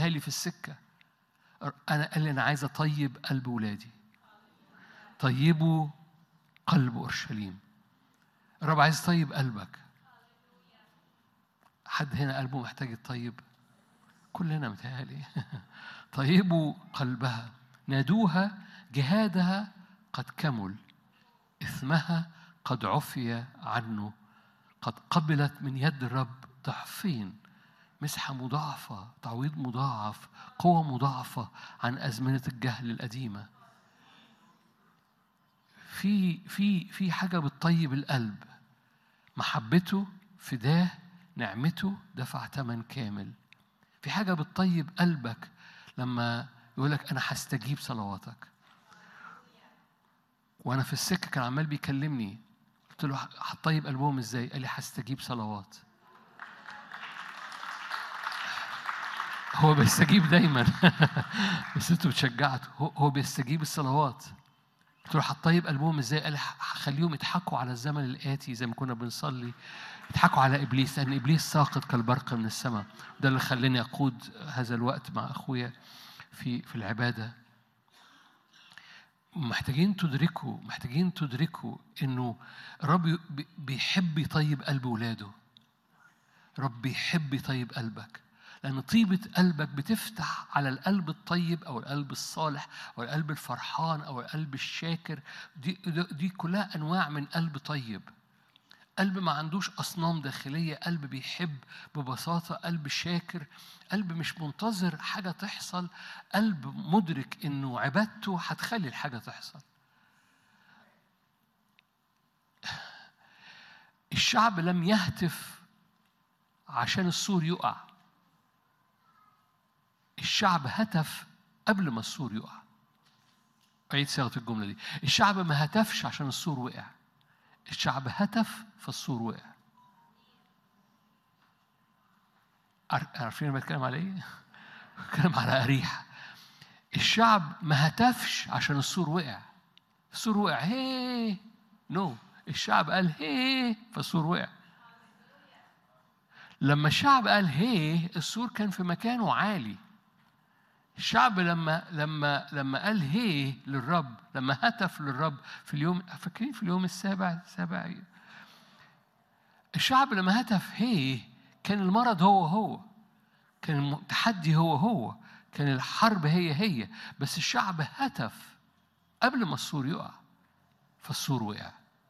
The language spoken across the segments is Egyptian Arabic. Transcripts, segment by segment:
قالها لي في السكه انا قال لي انا عايز اطيب قلب ولادي طيبوا قلب اورشليم الرب عايز يطيب قلبك حد هنا قلبه محتاج يطيب كلنا متهيألي طيبوا قلبها نادوها جهادها قد كمل إثمها قد عفي عنه قد قبلت من يد الرب ضعفين مسحة مضاعفة تعويض مضاعف قوة مضاعفة عن أزمنة الجهل القديمة في في في حاجة بتطيب القلب محبته فداه نعمته دفع ثمن كامل في حاجة بتطيب قلبك لما يقول لك أنا هستجيب صلواتك وأنا في السكة كان عمال بيكلمني قلت له هتطيب قلبهم إزاي؟ قال لي هستجيب صلوات هو بيستجيب دايما بس انتوا بتشجعته هو هو بيستجيب الصلوات قلت له هتطيب قلبهم ازاي؟ قال لي هخليهم يضحكوا على الزمن الآتي زي ما كنا بنصلي يضحكوا على ابليس لان ابليس ساقط كالبرق من السماء ده اللي خلاني اقود هذا الوقت مع اخويا في في العباده محتاجين تدركوا محتاجين تدركوا انه الرب بيحب يطيب قلب ولاده رب بيحب يطيب قلبك لأن طيبة قلبك بتفتح على القلب الطيب أو القلب الصالح أو القلب الفرحان أو القلب الشاكر دي, دي كلها أنواع من قلب طيب قلب ما عندوش أصنام داخلية قلب بيحب ببساطة قلب شاكر قلب مش منتظر حاجة تحصل قلب مدرك إنه عبادته هتخلي الحاجة تحصل الشعب لم يهتف عشان السور يقع الشعب هتف قبل ما السور يقع أعيد صياغة الجملة دي الشعب ما هتفش عشان السور وقع الشعب هتف فالسور وقع عارفين انا بتكلم على ايه؟ بتكلم على أريحة الشعب ما هتفش عشان السور وقع السور وقع هي نو no. الشعب قال هي فالسور وقع لما الشعب قال هي السور كان في مكانه عالي الشعب لما لما لما قال هي للرب لما هتف للرب في اليوم فاكرين في اليوم السابع السابع الشعب لما هتف هي كان المرض هو هو كان التحدي هو هو كان الحرب هي هي بس الشعب هتف قبل ما السور يقع فالسور وقع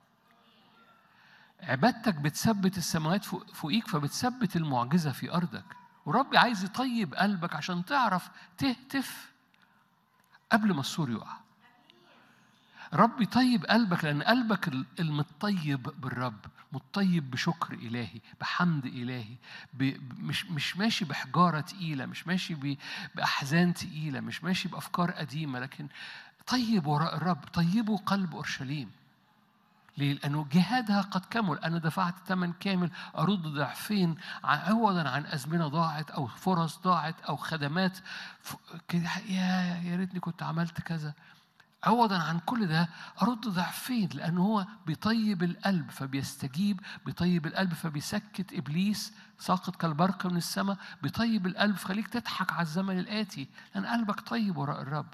عبادتك بتثبت السماوات فوقيك فبتثبت المعجزة في أرضك ورب عايز يطيب قلبك عشان تعرف تهتف قبل ما السور يقع رب يطيب قلبك لأن قلبك المطيب بالرب مطيب بشكر إلهي بحمد إلهي مش مش ماشي بحجارة تقيلة مش ماشي بأحزان تقيلة مش ماشي بأفكار قديمة لكن طيب وراء الرب طيبوا قلب أورشليم ليه؟ لأنه جهادها قد كمل أنا دفعت ثمن كامل أرد ضعفين عوضا عن أزمنة ضاعت أو فرص ضاعت أو خدمات كده يا يا ريتني كنت عملت كذا عوضا عن كل ده أرد ضعفين لأنه هو بيطيب القلب فبيستجيب بيطيب القلب فبيسكت إبليس ساقط كالبرق من السماء بيطيب القلب فخليك تضحك على الزمن الآتي لأن قلبك طيب وراء الرب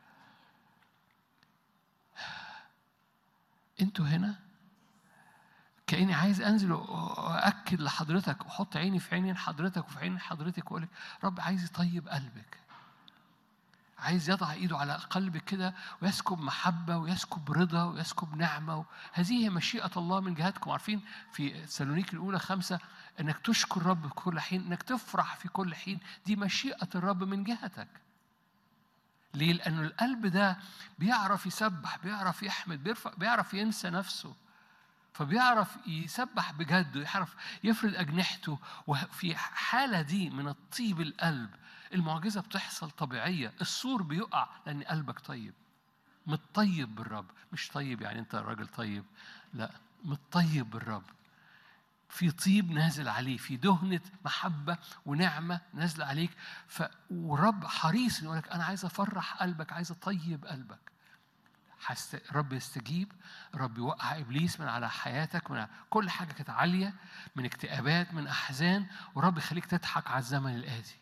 انتوا هنا كاني عايز انزل واكد لحضرتك واحط عيني في عين حضرتك وفي عين حضرتك واقول لك رب عايز يطيب قلبك عايز يضع ايده على قلبك كده ويسكب محبه ويسكب رضا ويسكب نعمه هذه هي مشيئه الله من جهتكم عارفين في سالونيك الاولى خمسه انك تشكر الرب في كل حين انك تفرح في كل حين دي مشيئه الرب من جهتك ليه؟ لأن القلب ده بيعرف يسبح بيعرف يحمد بيرفع بيعرف ينسى نفسه فبيعرف يسبح بجد ويعرف يفرد أجنحته وفي حالة دي من الطيب القلب المعجزة بتحصل طبيعية السور بيقع لأن قلبك طيب متطيب بالرب مش طيب يعني أنت راجل طيب لا متطيب بالرب في طيب نازل عليه في دهنة محبة ونعمة نازلة عليك ف... ورب حريص يقول لك أنا عايز أفرح قلبك عايز أطيب قلبك حست... رب يستجيب رب يوقع إبليس من على حياتك من على... كل حاجة كانت عالية من اكتئابات من أحزان ورب يخليك تضحك على الزمن الآتي